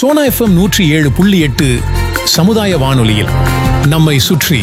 Sona FM நூற்றி ஏழு புள்ளி எட்டு சமுதாய வானொலியில் நம்மை சுற்றி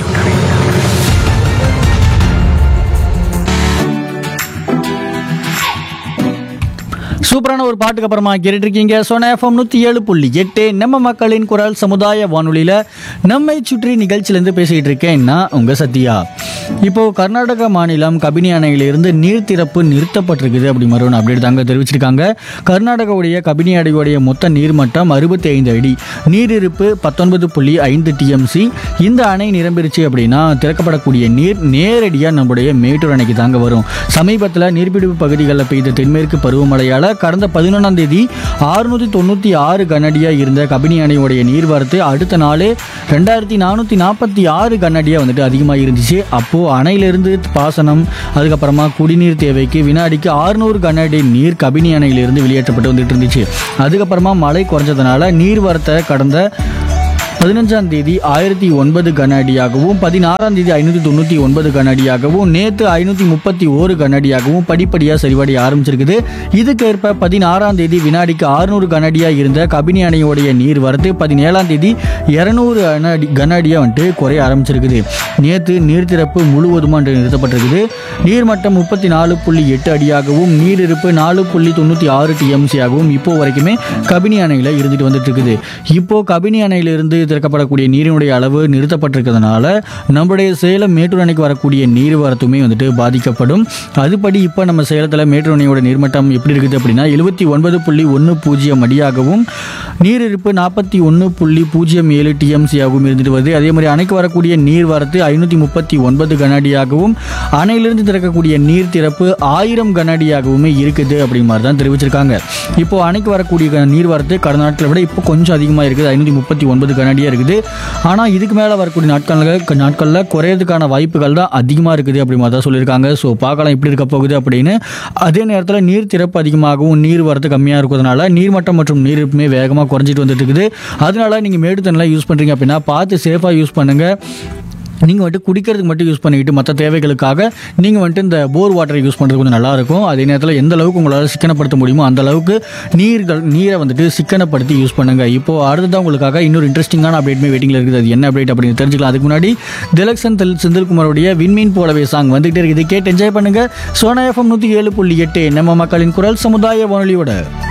சூப்பரான ஒரு பாட்டுக்கு அப்புறமா கேட்டுட்டு இருக்கீங்க சோனா எஃப்எம் நூற்றி ஏழு புள்ளி எட்டு நம்ம மக்களின் குரல் சமுதாய வானொலியில் நம்மை சுற்றி நிகழ்ச்சியிலேருந்து பேசிகிட்டு இருக்கேன் நான் உங்கள் சத்யா இப்போ கர்நாடக மாநிலம் கபினி அணையிலிருந்து நீர் திறப்பு நிறுத்தப்பட்டிருக்குது அப்படி மறுவன் அப்டேட் தாங்க தெரிவிச்சிருக்காங்க கர்நாடகாவுடைய கபினி அணையுடைய மொத்த நீர்மட்டம் அறுபத்தி ஐந்து அடி நீர் இருப்பு பத்தொன்பது புள்ளி ஐந்து டிஎம்சி இந்த அணை நிரம்பிருச்சு அப்படின்னா திறக்கப்படக்கூடிய நீர் நேரடியாக நம்முடைய மேட்டூர் அணைக்கு தாங்க வரும் சமீபத்தில் நீர்பிடிப்பு பகுதிகளில் பெய்த தென்மேற்கு பருவமழையால் கடந்த பதினொன்றாம் தேதி ஆறுநூற்றி தொண்ணூற்றி ஆறு கனடியாக இருந்த கபினி அணையுடைய நீர்வரத்து அடுத்த நாள் ரெண்டாயிரத்தி நானூற்றி நாற்பத்தி ஆறு கனடியாக வந்துட்டு அதிகமாக இருந்துச்சு அப்போது அணையிலிருந்து பாசனம் அதுக்கப்புறமா குடிநீர் தேவைக்கு வினாடிக்கு ஆறுநூறு கனஅடி நீர் கபினி அணையிலிருந்து வெளியேற்றப்பட்டு வந்துட்டு இருந்துச்சு அதுக்கப்புறமா மழை குறைஞ்சதுனால நீர்வரத்தை கடந்த பதினஞ்சாம் தேதி ஆயிரத்தி ஒன்பது கன அடியாகவும் பதினாறாம் தேதி ஐநூற்றி தொண்ணூற்றி ஒன்பது கன அடியாகவும் நேற்று ஐநூற்றி முப்பத்தி ஓரு கன அடியாகவும் படிப்படியாக சரிவடைய ஆரம்பிச்சிருக்குது இதுக்கேற்ப பதினாறாம் தேதி வினாடிக்கு ஆறுநூறு கன அடியாக இருந்த கபினி அணையோடைய நீர் வரத்து பதினேழாம் தேதி இரநூறு கன அடி கன அடியாக வந்துட்டு குறைய ஆரம்பிச்சிருக்குது நேற்று நீர் திறப்பு முழுவதுமாக இன்று நிறுத்தப்பட்டிருக்குது நீர்மட்டம் முப்பத்தி நாலு புள்ளி எட்டு அடியாகவும் நீர் இருப்பு நாலு புள்ளி தொண்ணூற்றி ஆறு டிஎம்சியாகவும் இப்போ வரைக்குமே கபினி அணையில் இருந்துட்டு வந்துட்டு இருக்குது இப்போ கபினி அணையிலிருந்து திறக்கப்படக்கூடிய நீரினுடைய அளவு நிறுத்தப்பட்டிருக்கிறதுனால நம்முடைய சேலம் மேட்டூர் அணைக்கு வரக்கூடிய நீர் வரத்துமே வந்துட்டு பாதிக்கப்படும் அதுபடி இப்போ நம்ம சேலத்தில் மேட்டூர் அணையோட நீர்மட்டம் எப்படி இருக்குது அப்படின்னா எழுபத்தி ஒன்பது புள்ளி ஒன்று பூஜ்ஜியம் அடியாகவும் நீர் இருப்பு நாற்பத்தி ஒன்று புள்ளி பூஜ்ஜியம் ஏழு டிஎம்சியாகவும் இருந்துட்டு வருது அதே மாதிரி அணைக்கு வரக்கூடிய நீர் வரத்து ஐநூற்றி முப்பத்தி ஒன்பது கனஅடியாகவும் அணையிலிருந்து திறக்கக்கூடிய நீர் திறப்பு ஆயிரம் கனஅடியாகவுமே இருக்குது அப்படி மாதிரி தான் தெரிவிச்சிருக்காங்க இப்போ அணைக்கு வரக்கூடிய க- நீர் வரத்து கடந்த நாட்களை விட இப்போ கொஞ்சம் அதிகமாக இருக்குது ஐநூற்றி முப்பத்தி ஒன்பது கனஅடியாக இருக்குது ஆனால் இதுக்கு மேலே வரக்கூடிய நாட்களில் நாட்களில் குறையறதுக்கான வாய்ப்புகள் தான் அதிகமாக இருக்குது அப்படி மாதிரி தான் சொல்லியிருக்காங்க ஸோ பார்க்கலாம் எப்படி இருக்க போகுது அப்படின்னு அதே நேரத்தில் நீர் திறப்பு அதிகமாகவும் நீர் வரத்து கம்மியாக இருக்கிறதுனால நீர்மட்டம் மற்றும் நீர் இருப்புமே வேகமாக குறைஞ்சிட்டு வந்துட்டு இருக்குது அதனால நீங்கள் மேடு தண்ணிலாம் யூஸ் பண்ணுறீங்க அப்படின்னா பார்த்து சேஃபாக யூஸ் பண்ணுங்கள் நீங்கள் வந்துட்டு குடிக்கிறதுக்கு மட்டும் யூஸ் பண்ணிக்கிட்டு மற்ற தேவைகளுக்காக நீங்கள் வந்துட்டு இந்த போர் வாட்டரை யூஸ் பண்ணுறது கொஞ்சம் நல்லாயிருக்கும் அதே நேரத்தில் எந்த அளவுக்கு உங்களால் சிக்கனப்படுத்த முடியுமோ அந்த அளவுக்கு நீர்கள் நீரை வந்துட்டு சிக்கனப்படுத்தி யூஸ் பண்ணுங்கள் இப்போது அடுத்ததான் உங்களுக்காக இன்னொரு இன்ட்ரெஸ்டிங்கான அப்டேட்மே வெயிட்டிங்கில் இருக்குது அது என்ன அப்டேட் அப்படின்னு தெரிஞ்சுக்கலாம் அதுக்கு முன்னாடி திலக்ஷன் தெல் செந்தில்குமாரோடைய விண்மீன் போலவே சாங் வந்துகிட்டே இருக்குது கேட்டு என்ஜாய் பண்ணுங்கள் சோனா எஃப்எம் நூற்றி ஏழு புள்ளி எட்டு நம்ம மக்களின் குரல் சமுதாய வானொலியோட